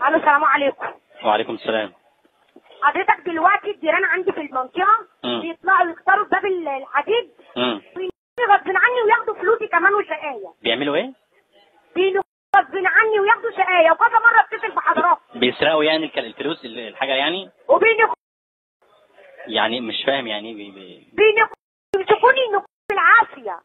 الو السلام عليكم وعليكم السلام حضرتك دلوقتي الجيران عندي في المنطقه مم. بيطلعوا يكسروا باب ال- الحديد امم وينقلوا غصب عني وياخدوا فلوسي كمان وشقايه بيعملوا ايه بينقلوا غصب عني وياخدوا شقايه وكذا مره اتصل بحضراتكم بيسرقوا يعني الك- الفلوس ال- الحاجه يعني وبينقلوا يعني مش فاهم يعني ايه بي بي بينقلوا يمسكوني ينقلوا بالعافيه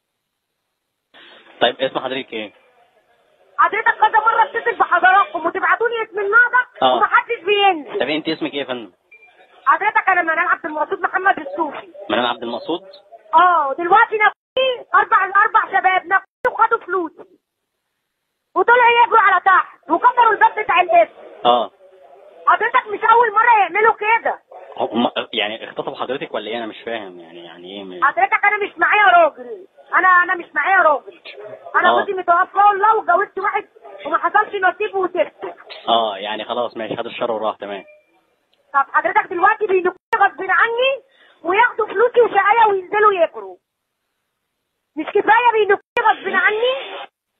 طيب اسم حضرتك ايه حضرتك كذا مره اتصل بحضراتكم وتبعتوا لي اسم النهضه آه. ومحدش بينزل طب انت اسمك ايه يا فندم حضرتك انا منال عبد المقصود محمد الصوفي منال عبد المقصود اه دلوقتي نقلوني اربع اربع شباب نقلوني وخدوا فلوسي وطلعوا يجروا على تحت وكسروا الباب بتاع الاسم اه حضرتك مش اول مره يعملوا كده هم يعني اغتصبوا حضرتك ولا ايه انا مش فاهم يعني يعني ايه م- حضرتك انا مش معايا راجل انا انا مش معايا راجل انا آه. جوزي متوفى والله واتجوزت واحد وما حصلش نصيب وسبته اه يعني خلاص ماشي خد الشر وراه تمام طب حضرتك دلوقتي بينقلوني غصب عني وياخدوا فلوسي وشقايه وينزلوا يجروا مش كفايه بينقلوني غصب عني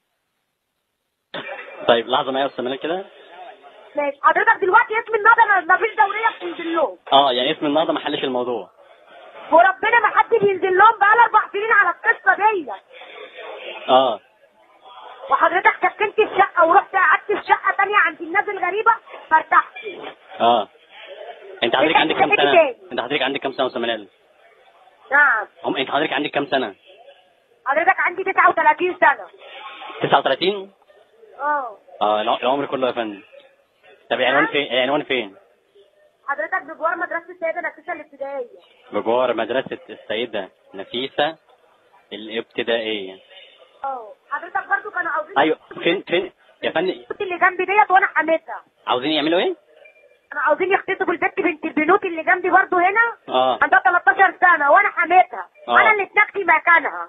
طيب لحظه معايا يا استاذ منال كده ماشي حضرتك دلوقتي اسم النهضه ما ما فيش دوريه بتنزل لهم اه يعني اسم النهارده ما حلش الموضوع وربنا ما حد بينزل لهم بقى اربع سنين على القصه دي اه وحضرتك سكنت في شقه ورحت قعدت في شقه تانية عند الناس الغريبه فارتحت اه انت حضرتك عندك كام إيه سنه تاني؟ انت حضرتك عندك كام سنه يا استاذ منال نعم هم انت حضرتك عندك كام سنه حضرتك عندي 39 سنه 39 اه اه الع- العمر كله يا فندم طب العنوان فين العنوان فين حضرتك بجوار مدرسه السيده نفيسه الابتدائيه بجوار مدرسة السيدة نفيسة الابتدائية اه حضرتك برضو كانوا عاوزين ايوه فين فين يا فندم البنوت اللي جنبي ديت وانا حميتها عاوزين يعملوا ايه؟ كانوا عاوزين يخطبوا البنت بنت البنوت اللي جنبي برضو هنا اه عندها 13 سنه وانا حميتها آه. انا اللي اتنكتي مكانها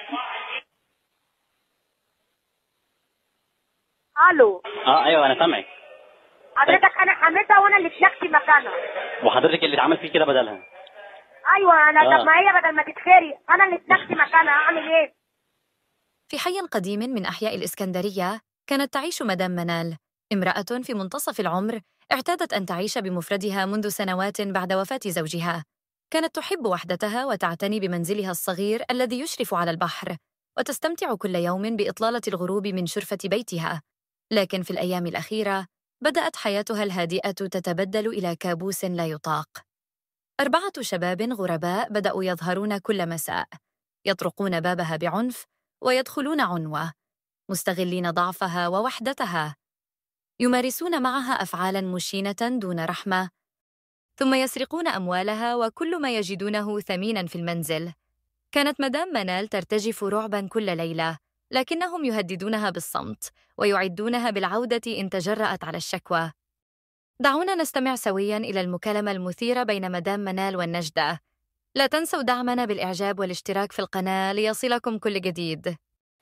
الو اه ايوه انا سامعك حضرتك انا حميتها وانا اللي اتنكتي مكانها وحضرتك اللي اتعمل فيه كده بدلها ايوه انا آه. طب ما هي بدل ما تتخري انا اللي اتنكتي مكانها اعمل ايه في حي قديم من أحياء الإسكندرية كانت تعيش مدام منال امرأة في منتصف العمر اعتادت أن تعيش بمفردها منذ سنوات بعد وفاة زوجها كانت تحب وحدتها وتعتني بمنزلها الصغير الذي يشرف على البحر وتستمتع كل يوم بإطلالة الغروب من شرفة بيتها لكن في الأيام الأخيرة بدأت حياتها الهادئة تتبدل إلى كابوس لا يطاق أربعة شباب غرباء بدأوا يظهرون كل مساء يطرقون بابها بعنف ويدخلون عنوة مستغلين ضعفها ووحدتها يمارسون معها أفعالا مشينة دون رحمة ثم يسرقون أموالها وكل ما يجدونه ثمينا في المنزل كانت مدام منال ترتجف رعبا كل ليلة لكنهم يهددونها بالصمت ويعدونها بالعودة إن تجرأت على الشكوى دعونا نستمع سويا إلى المكالمة المثيرة بين مدام منال والنجدة لا تنسوا دعمنا بالإعجاب والاشتراك في القناة ليصلكم كل جديد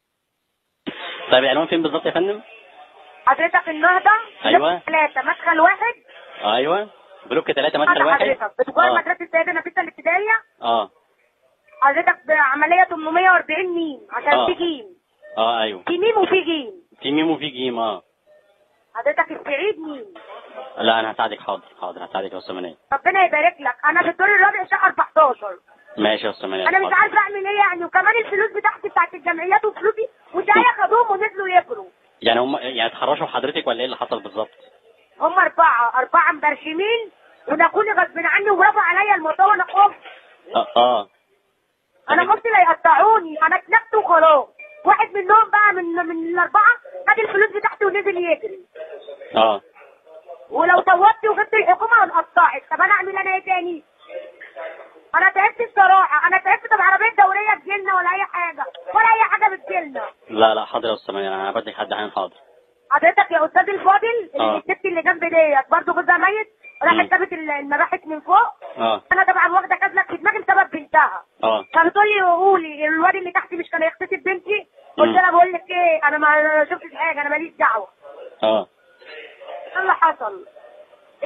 طيب العنوان فين بالظبط يا فندم؟ حضرتك النهضه أيوة. ثلاثه مدخل واحد آه ايوه بلوك ثلاثة مدخل هذا واحد حضرتك بتجوار اه مدرسه السيده نفيسه الابتدائيه اه حضرتك بعمليه 840 ميم عشان آه. في جيم اه ايوه في ميم وفي جيم في ميم وفي جيم اه حضرتك السعيد ميم لا انا هساعدك حاضر حاضر هساعدك يا استاذ منال ربنا يبارك لك انا في الدور الرابع شقه 14 ماشي يا استاذ منال انا مش حاضر. عارفه اعمل ايه يعني وكمان الفلوس بتاعتي بتاعت الجمعيات وفلوسي وشقايه خدوهم ونزلوا يجروا يعني هم يعني اتحرشوا حضرتك ولا ايه اللي حصل بالظبط؟ هم اربعه اربعه مبرشمين ونقوني غصب عني ورفعوا عليا الموضوع وانا خفت اه اه انا خفت لا يقطعوني انا اتنكت وخلاص واحد منهم بقى من من الاربعه خد الفلوس بتاعتي ونزل يجري اه ولو صوتت وجبت الحكومه هنقطعك طب انا اعمل انا ايه تاني؟ انا تعبت الصراحه انا تعبت طب عربيه دوريه تجيلنا ولا اي حاجه ولا اي حاجه بتجيلنا لا لا حاضر يا استاذ منال انا هبعت لك حد حين حاضر حضرتك يا استاذ الفاضل آه. اللي الست اللي جنب ديت برضه جوزها ميت مم. راحت جابت ال- المباحث من فوق اه انا طبعا واخده كازلك في دماغي بسبب بنتها اه كانت تقول لي قولي الواد اللي تحت مش كان هيغتصب بنتي قلت مم. لها بقول لك ايه انا ما شفتش حاجه انا ماليش دعوه اه ايه اللي حصل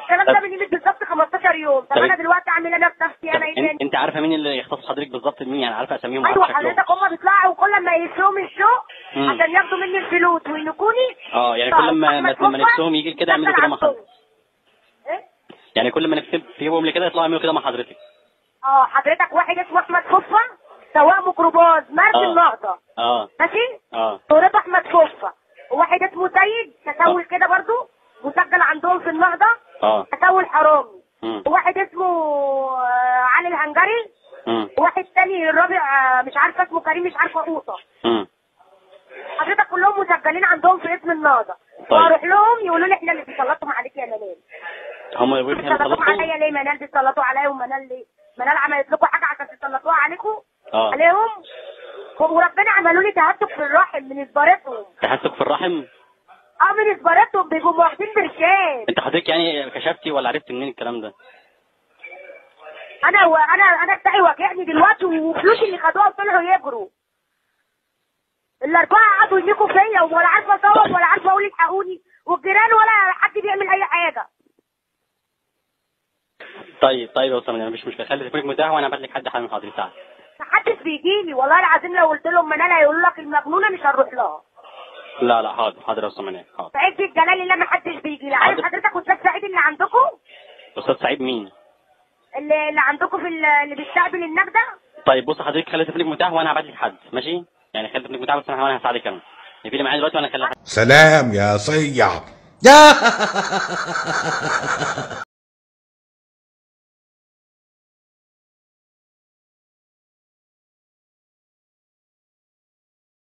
الكلام ده من قيمه بالظبط 15 يوم طب طب انا انت- دلوقتي اعمل انا في نفسي طب انا ايه انت, تاني انت عارفه مين اللي يختص حضرتك بالظبط مين يعني عارفه اساميهم ايوه وعارفه شكلهم حضرتك هما بيطلعوا كل ما يشوم الشوق مم. عشان ياخدوا مني الفلوس وينكوني اه يعني طيب، كل ما أحمد ما- ما كوكا نفسهم يجي كده يعملوا يشتغل كده مع عندهم. حضرتك ايه يعني كل ما نفسهم فيهم كده يطلعوا يعملوا كده مع حضرتك اه حضرتك واحد اسمه احمد كفه سواق ميكروباص مرج آه. النهضه اه ماشي اه صورته احمد كفه وواحد اسمه سيد تسول آه. كده برضو مسجل عندهم في النهضه اه تسول حرامي مم. وواحد اسمه آه، علي الهنجري مم. وواحد تاني الرابع آه، مش عارفه اسمه كريم مش عارفه قوطه مم. حضرتك كلهم مسجلين عندهم في اسم النهضه طيب. واروح لهم يقولوا لي احنا اللي بيسلطوا عليك يا منال هم يقولوا احنا بيسلطوا بنخلصكم عليا ليه منال بيسلطوا عليا ومنال ليه منال عملت لكم حاجه عشان تسلطوها عليكم اه عليهم وربنا عملوا لي تهتك في الرحم من اسبارتهم تحسك في الرحم اه من اسبارتهم بيبقوا واخدين برشام انت حضرتك يعني كشفتي ولا عرفت منين الكلام ده انا وانا انا بتاعي واجعني دلوقتي وفلوسي اللي خدوها طلعوا يجروا الاربعه قعدوا يميكوا فيا ولا عارفه اصوت ولا عارفه اقول الحقوني والجيران ولا حد بيعمل اي حاجه طيب طيب يا استاذ مفيش مشكله خلي تليفونك متاح وانا هبعت لك حد حالا حاضر ساعه محدش بيجي لي والله العظيم لو قلت لهم منال هيقولوا لك المجنونه مش هنروح لها لا لا حاضر حاضر يا استاذ منال حاضر في عز الجلال اللي محدش بيجي لي عارف حاضر. حضرتك استاذ سعيد اللي عندكم استاذ سعيد مين اللي, اللي عندكم في ال- اللي بيستقبل النجده طيب بص حضرتك خلي تليفونك متاح وانا هبعت لك حد ماشي يعني خلي تليفونك متاح بس انا وانا هساعدك انا يقفلي معايا دلوقتي وانا اكلم سلام يا صيع